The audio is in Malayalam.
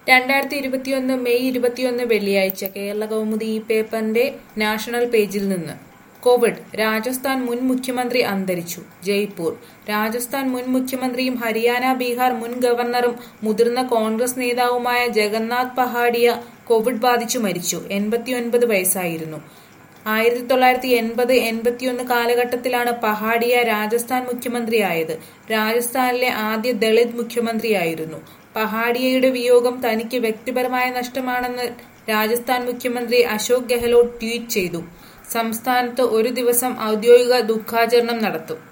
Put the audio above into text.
രണ്ടായിരത്തി ഇരുപത്തിയൊന്ന് മെയ് ഇരുപത്തിയൊന്ന് വെള്ളിയാഴ്ച കേരള കൗമുദി ഈ പേപ്പറിന്റെ നാഷണൽ പേജിൽ നിന്ന് കോവിഡ് രാജസ്ഥാൻ മുൻ മുഖ്യമന്ത്രി അന്തരിച്ചു ജയ്പൂർ രാജസ്ഥാൻ മുൻ മുഖ്യമന്ത്രിയും ഹരിയാന ബീഹാർ മുൻ ഗവർണറും മുതിർന്ന കോൺഗ്രസ് നേതാവുമായ ജഗന്നാഥ് പഹാഡിയ കോവിഡ് ബാധിച്ചു മരിച്ചു എൺപത്തിയൊൻപത് വയസ്സായിരുന്നു ആയിരത്തി തൊള്ളായിരത്തി എൺപത് എൺപത്തിയൊന്ന് കാലഘട്ടത്തിലാണ് പഹാഡിയ രാജസ്ഥാൻ മുഖ്യമന്ത്രിയായത് രാജസ്ഥാനിലെ ആദ്യ ദളിത് മുഖ്യമന്ത്രിയായിരുന്നു പഹാഡിയയുടെ വിയോഗം തനിക്ക് വ്യക്തിപരമായ നഷ്ടമാണെന്ന് രാജസ്ഥാൻ മുഖ്യമന്ത്രി അശോക് ഗെഹ്ലോട്ട് ട്വീറ്റ് ചെയ്തു സംസ്ഥാനത്ത് ഒരു ദിവസം ഔദ്യോഗിക ദുഃഖാചരണം നടത്തും